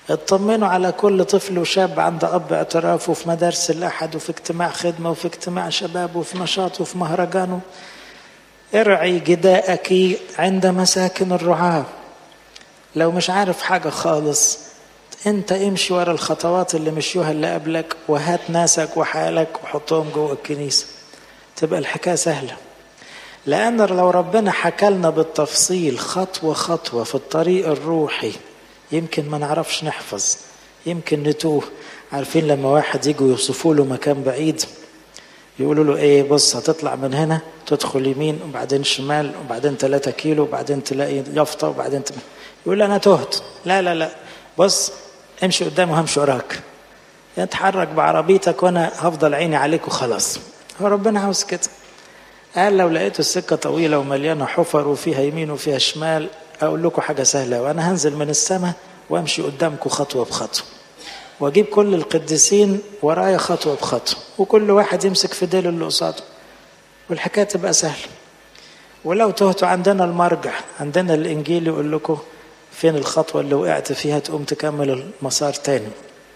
اطمنوا على كل طفل وشاب عند أب اعتراف وفي مدارس الأحد وفي اجتماع خدمة وفي اجتماع شباب وفي نشاط وفي مهرجان ارعي جداءك عند مساكن الرعاة لو مش عارف حاجة خالص انت امشي ورا الخطوات اللي مشيوها اللي قبلك وهات ناسك وحالك وحطهم جوه الكنيسة تبقى الحكاية سهلة لأن لو ربنا حكى لنا بالتفصيل خطوة خطوة في الطريق الروحي يمكن ما نعرفش نحفظ يمكن نتوه عارفين لما واحد يجوا يوصفوا له مكان بعيد يقولوا له ايه بص هتطلع من هنا تدخل يمين وبعدين شمال وبعدين 3 كيلو وبعدين تلاقي يافطه وبعدين تم... يقول انا تهت لا لا لا بص امشي قدام وهمشي وراك اتحرك بعربيتك وانا هفضل عيني عليك وخلاص هو ربنا عاوز كده قال لو لقيتوا السكة طويلة ومليانة حفر وفيها يمين وفيها شمال أقول لكم حاجة سهلة وأنا هنزل من السماء وأمشي قدامكم خطوة بخطوة وأجيب كل القديسين ورايا خطوة بخطوة وكل واحد يمسك في ديل اللي قصاده والحكاية تبقى سهلة ولو تهتوا عندنا المرجع عندنا الإنجيل يقول لكم فين الخطوة اللي وقعت فيها تقوم تكمل المسار تاني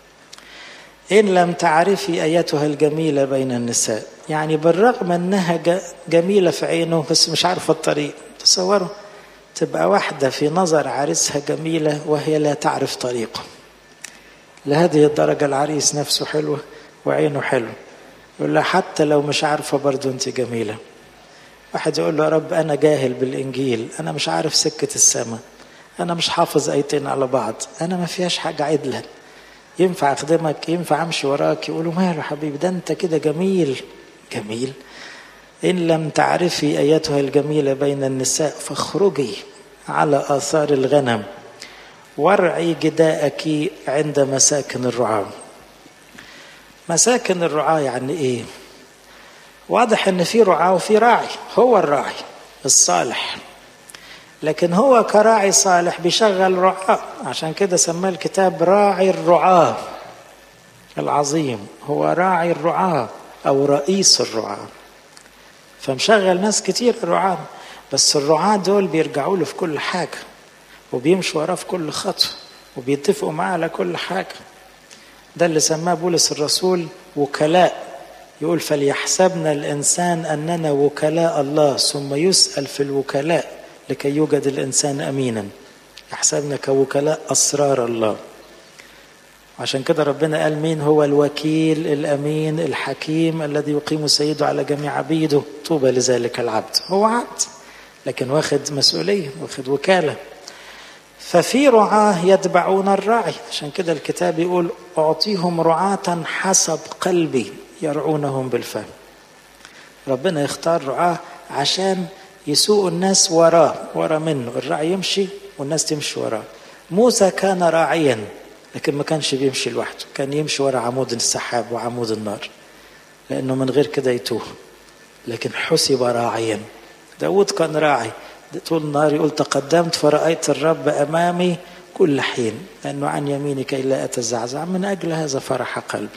إن لم تعرفي أيتها الجميلة بين النساء يعني بالرغم أنها جميلة في عينه بس مش عارفة الطريق تصوروا تبقى واحدة في نظر عريسها جميلة وهي لا تعرف طريقه لهذه الدرجة العريس نفسه حلوة وعينه حلو يقول لها حتى لو مش عارفة برضو أنت جميلة واحد يقول له يا رب أنا جاهل بالإنجيل أنا مش عارف سكة السماء أنا مش حافظ آيتين على بعض أنا ما فيهاش حاجة عدلة ينفع أخدمك ينفع أمشي وراك يقولوا ماله حبيبي ده أنت كده جميل جميل إن لم تعرفي أيتها الجميلة بين النساء فاخرجي على آثار الغنم وارعي جداءك عند مساكن الرعاة مساكن الرعاة يعني إيه واضح ان في رعاة وفي راعي هو الراعي الصالح لكن هو كراعي صالح بيشغل رعاة عشان كده سماه الكتاب راعي الرعاة العظيم هو راعي الرعاة أو رئيس الرعاة فمشغل ناس كتير رعاة بس الرعاة دول بيرجعوا له في كل حاجة وبيمشوا وراه في كل خطوة وبيتفقوا معاه على كل حاجة ده اللي سماه بولس الرسول وكلاء يقول فليحسبنا الإنسان أننا وكلاء الله ثم يسأل في الوكلاء لكي يوجد الإنسان أمينا يحسبنا كوكلاء أسرار الله عشان كده ربنا قال مين هو الوكيل الأمين الحكيم الذي يقيم سيده على جميع عبيده طوبى لذلك العبد هو عبد لكن واخد مسؤولية واخد وكالة ففي رعاة يتبعون الراعي عشان كده الكتاب يقول أعطيهم رعاة حسب قلبي يرعونهم بالفهم ربنا يختار رعاة عشان يسوق الناس وراه ورا منه الراعي يمشي والناس تمشي وراه موسى كان راعيا لكن ما كانش بيمشي لوحده كان يمشي ورا عمود السحاب وعمود النار لأنه من غير كده يتوه لكن حسب راعيا داود كان راعي طول النهار يقول تقدمت فرأيت الرب أمامي كل حين لأنه عن يميني كي لا أتزعزع من أجل هذا فرح قلبي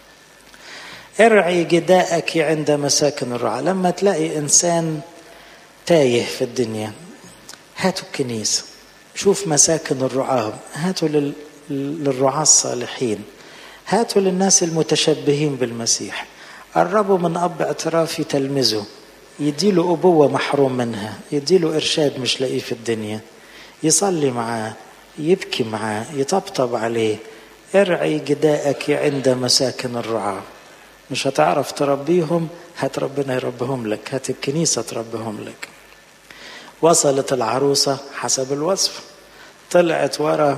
ارعي جداءك عند مساكن الرعاة لما تلاقي إنسان تايه في الدنيا هاتوا الكنيسة شوف مساكن الرعاة هاتوا لل... للرعاة الصالحين هاتوا للناس المتشبهين بالمسيح قربوا من أب اعترافي تلمذه يديله أبوة محروم منها يديله إرشاد مش لاقيه في الدنيا يصلي معاه يبكي معاه يطبطب عليه ارعي جداءك عند مساكن الرعاة مش هتعرف تربيهم هات ربنا يربهم لك هات الكنيسة تربهم لك وصلت العروسة حسب الوصف طلعت ورا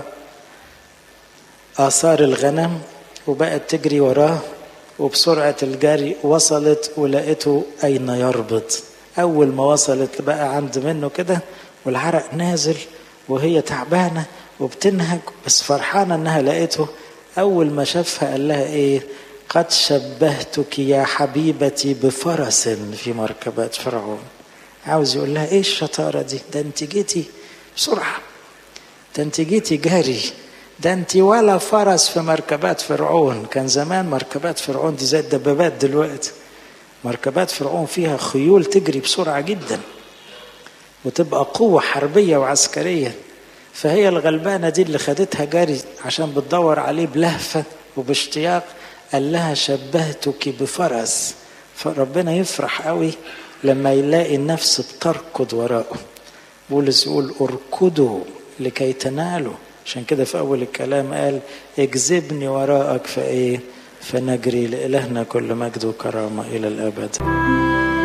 آثار الغنم وبقت تجري وراه وبسرعة الجري وصلت ولقيته أين يربط أول ما وصلت بقى عند منه كده والعرق نازل وهي تعبانة وبتنهج بس فرحانة إنها لقيته أول ما شافها قال لها إيه قد شبهتك يا حبيبتي بفرس في مركبات فرعون عاوز يقول لها ايه الشطاره دي ده انت جيتي بسرعه ده انت جيتي جاري ده انت ولا فرس في مركبات فرعون كان زمان مركبات فرعون دي زي الدبابات دلوقتي مركبات فرعون فيها خيول تجري بسرعه جدا وتبقى قوه حربيه وعسكريه فهي الغلبانة دي اللي خدتها جري عشان بتدور عليه بلهفة وباشتياق قال لها شبهتك بفرس فربنا يفرح قوي لما يلاقي النفس بتركض وراءه بولس يقول اركضوا لكي تنالوا عشان كده في اول الكلام قال اجذبني وراءك فايه فنجري لالهنا كل مجد وكرامه الى الابد